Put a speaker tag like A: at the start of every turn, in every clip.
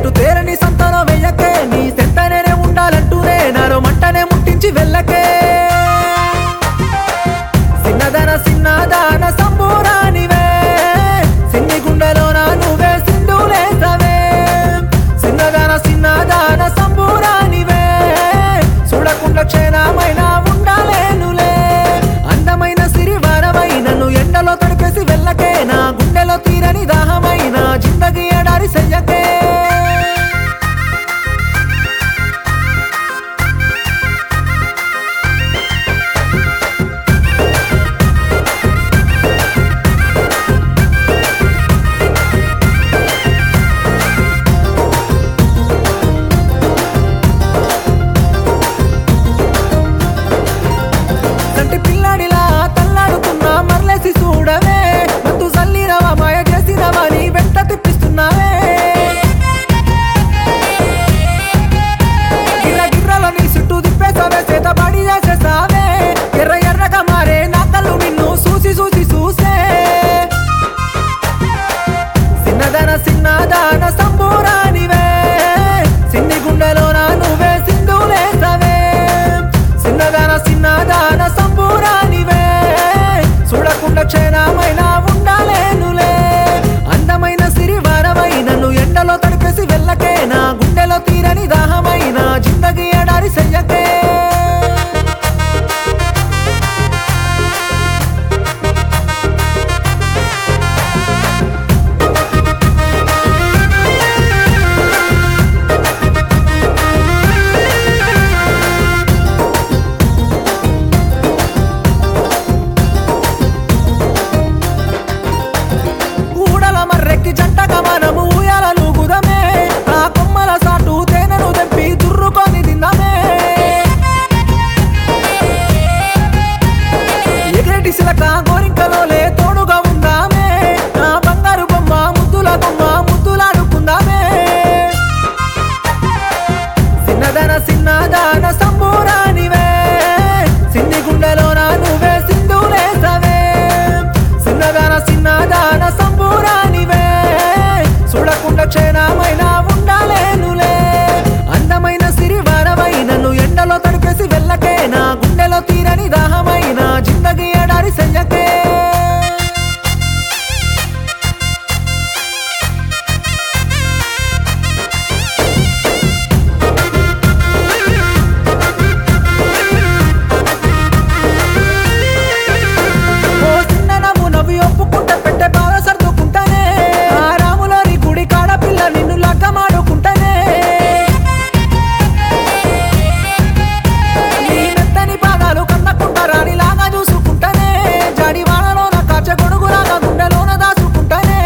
A: ఎటు తేరని సంతానం వెయ్యకే నీ సెంతనే ఉండాలంటూనే నాలో మంటనే ముట్టించి వెళ్ళకే సిన్నదన సిన్నదాన సంబూరానివే సిన్ని గుండెలోన నువ్వే సింధులేసవే సిన్నదన సిన్నదాన సంబూరానివే చూడకుండా క్షణమైన ఉండాలేనులే అందమైన సిరివరమై నన్ను ఎండలో తడిపేసి వెళ్ళకే నా గుండెలో తీరని దాహమైన జిందగీ ఎడారి చెయ్యకే సంటి పిల్లాడిలా తల్లాడుతున్నా మరలేసి చూడవే మత్తు సల్లినవా మాయ చేసినవా నీ వెంట తిప్పిస్తున్నావే గిర్ర గిర్రలో నీ చుట్టూ తిప్పేసావే చేత బడి చేసేసావే ఎర్ర ఎర్రగా మారే నా కళ్ళు నిన్ను చూసి చూసి చూసే సిన్నదన సిన్నదాన సంబూరానివే సిన్ని గుండెలోన నువ్వే సింధులేసవే సిన్నదాన సిన్నదాన సంబూరానివే చూడకుండా క్షణమైన ఉండాలేనులే అందమైన సిరివరమై నన్ను ఎండలో తడిపేసి వెళ్ళకే నా గుండెలో తీరని దాహమైన జిందగీ ఎడారి చెయ్యకే ఊడల మర్రెక్కి జంటగా మనము ఊయలలు గుదమే ఆ కొమ్మల సాటు తేనెను తెంపి దుర్రుకొని తిందమే ఎగిరెటి సిలక గోరింకలోలే తోడుగా ఉందామే నా బంగారు బొమ్మ ముద్దుల బొమ్మ ముద్దులాడుకుందామే సిన్నదన సిన్నదాన సంబూరానివే సిన్ని గుండెలోన నువ్వే సింధులేసవే సిన్నదాన సిన్నదాన సంబూరానివే చూడకుండా క్షణమైన ఉండాలేనులే అందమైన సిరివరమై నన్ను ఎండలో తడిపేసి వెళ్ళకే నా గుండెలో తీరని దాహమైన జిందగీ ఎడారి చెయ్యకే ఓ చిన్ననము నవ్వి ఒప్పుకుంటే పెట్టే బాధ సర్దుకుంటానే ఆ రాములోని గుడి కాడ పిల్ల నిన్ను లగ్గమాడుకుంటానే నీ మెత్తని పాదాలు కన్నకుంటా రాణిలాగా చూసుకుంటానే జాడి వానలోన కాచ గొడుగులాగా గుండెలోన దాచుకుంటానే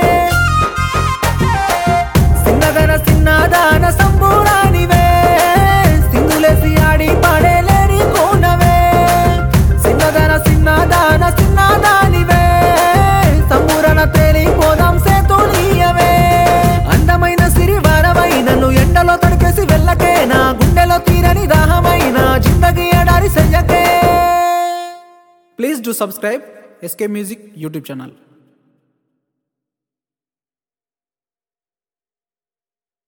A: సిన్నదన సిన్నదాన సంబూరానివే సింగులేసి ఆడి పాడేలేని కోనవే సిన్నదన సిన్నదాన సిన్నదానివే సంబూరణ తేలిపోదాం సేతులీయవే అందమైన సిరివరమై నన్ను ఎండలో తడిపేసి వెళ్ళకే నా గుండెలో తీరని దాహమైన జిందగీ ఎడారి చెయ్యకే please do subscribe SK music YouTube channel